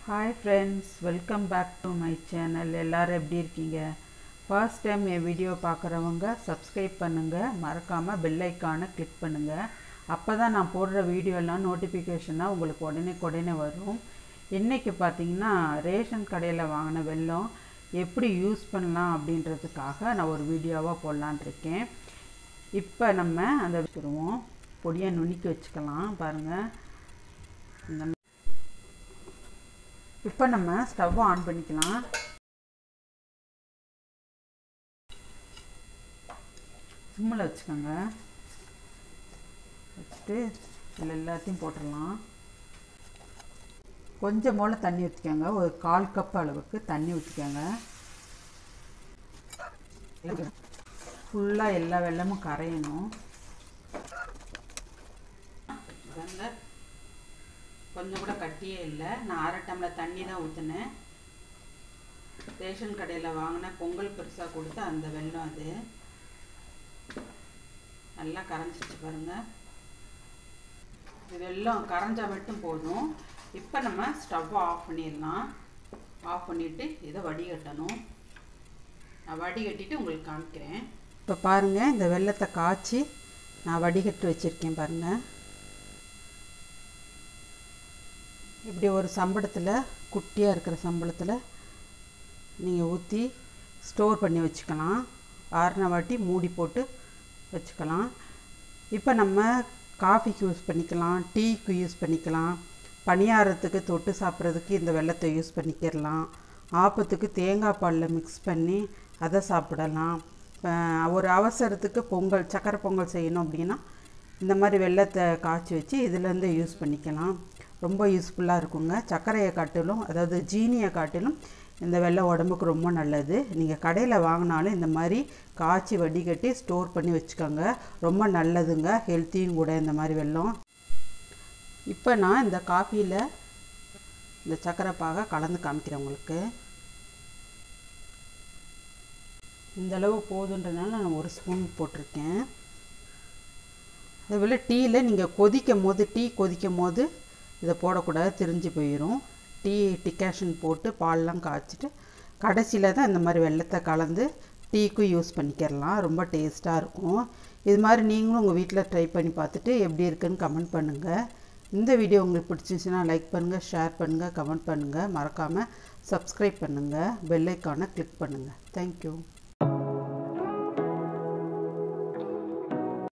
hi friends welcome back to my channel எல்லோரும் எப்படி இருக்கீங்க ஃபர்ஸ்ட் டைம் என் வீடியோ பார்க்குறவங்க சப்ஸ்கிரைப் பண்ணுங்கள் மறக்காமல் பெல் ஐக்கானை கிளிக் பண்ணுங்கள் அப்போ தான் நான் போடுற வீடியோலாம் நோட்டிஃபிகேஷனாக உங்களுக்கு உடனே உடனே வரும் இன்றைக்கி பார்த்தீங்கன்னா ரேஷன் கடையில் வாங்கின வெல்லம் எப்படி யூஸ் பண்ணலாம் அப்படின்றதுக்காக நான் ஒரு வீடியோவாக போடலான் இருக்கேன் இப்போ நம்ம அந்த வச்சுருவோம் பொடியாக நுணுக்கி வச்சுக்கலாம் பாருங்கள் இந்த இப்போ நம்ம ஸ்டவ் ஆன் பண்ணிக்கலாம் சிம்மில் வச்சுக்கோங்க வச்சுட்டு இதில் எல்லாத்தையும் போட்டுடலாம் கொஞ்சம் போல் தண்ணி ஊற்றிக்கோங்க ஒரு கால் கப் அளவுக்கு தண்ணி ஊற்றிக்கோங்க ஃபுல்லாக எல்லா வெள்ளமும் கரையணும் கொஞ்சம் கூட கட்டியே இல்லை நான் அரை டம்ளர் தண்ணி தான் ஊற்றினேன் ரேஷன் கடையில் வாங்கின பொங்கல் பெருசாக கொடுத்து அந்த வெள்ளம் அது நல்லா கரைஞ்சிச்சு பாருங்கள் இது வெள்ளம் கரைஞ்சா மட்டும் போதும் இப்போ நம்ம ஸ்டவ்வை ஆஃப் பண்ணிடலாம் ஆஃப் பண்ணிவிட்டு இதை வடிகட்டணும் நான் வடிகட்டிட்டு உங்களுக்கு காமிக்கிறேன் இப்போ பாருங்கள் இந்த வெள்ளத்தை காய்ச்சி நான் வடிகட்டி வச்சுருக்கேன் பாருங்கள் இப்படி ஒரு சம்பளத்தில் குட்டியாக இருக்கிற சம்பளத்தில் நீங்கள் ஊற்றி ஸ்டோர் பண்ணி வச்சுக்கலாம் ஆறின வாட்டி மூடி போட்டு வச்சுக்கலாம் இப்போ நம்ம காஃபிக்கு யூஸ் பண்ணிக்கலாம் டீக்கு யூஸ் பண்ணிக்கலாம் பணியாரத்துக்கு தொட்டு சாப்பிட்றதுக்கு இந்த வெள்ளத்தை யூஸ் பண்ணிக்கிடலாம் ஆப்பத்துக்கு தேங்காய் பாலில் மிக்ஸ் பண்ணி அதை சாப்பிடலாம் ஒரு அவசரத்துக்கு பொங்கல் சக்கரை பொங்கல் செய்யணும் அப்படின்னா இந்த மாதிரி வெள்ளத்தை காய்ச்சி வச்சு இதுலேருந்து யூஸ் பண்ணிக்கலாம் ரொம்ப யூஸ்ஃபுல்லாக இருக்குங்க சர்க்கரையை காட்டிலும் அதாவது ஜீனியை காட்டிலும் இந்த வெள்ளம் உடம்புக்கு ரொம்ப நல்லது நீங்கள் கடையில் வாங்கினாலும் இந்த மாதிரி காய்ச்சி வடிகட்டி ஸ்டோர் பண்ணி வச்சுக்கோங்க ரொம்ப நல்லதுங்க ஹெல்த்தியும் கூட இந்த மாதிரி வெள்ளம் இப்போ நான் இந்த காஃபியில் இந்த சர்க்கரை பாகை கலந்து காமிக்கிறேன் உங்களுக்கு இந்த அளவு போதுன்றதுனால நான் ஒரு ஸ்பூன் போட்டிருக்கேன் அதுபோல் டீயில் நீங்கள் கொதிக்கும் போது டீ கொதிக்கும் போது இதை போடக்கூடாது திரிஞ்சு போயிடும் டீ டிகாஷன் போட்டு பால்லாம் காய்ச்சிட்டு கடைசியில் தான் இந்த மாதிரி வெள்ளத்தை கலந்து டீக்கும் யூஸ் பண்ணிக்கிறலாம் ரொம்ப டேஸ்ட்டாக இருக்கும் இது மாதிரி நீங்களும் உங்கள் வீட்டில் ட்ரை பண்ணி பார்த்துட்டு எப்படி இருக்குன்னு கமெண்ட் பண்ணுங்கள் இந்த வீடியோ உங்களுக்கு பிடிச்சிருந்துச்சுன்னா லைக் பண்ணுங்கள் ஷேர் பண்ணுங்கள் கமெண்ட் பண்ணுங்கள் மறக்காமல் சப்ஸ்கிரைப் பண்ணுங்கள் பெல்லைக்கானை கிளிக் பண்ணுங்கள் தேங்க்யூ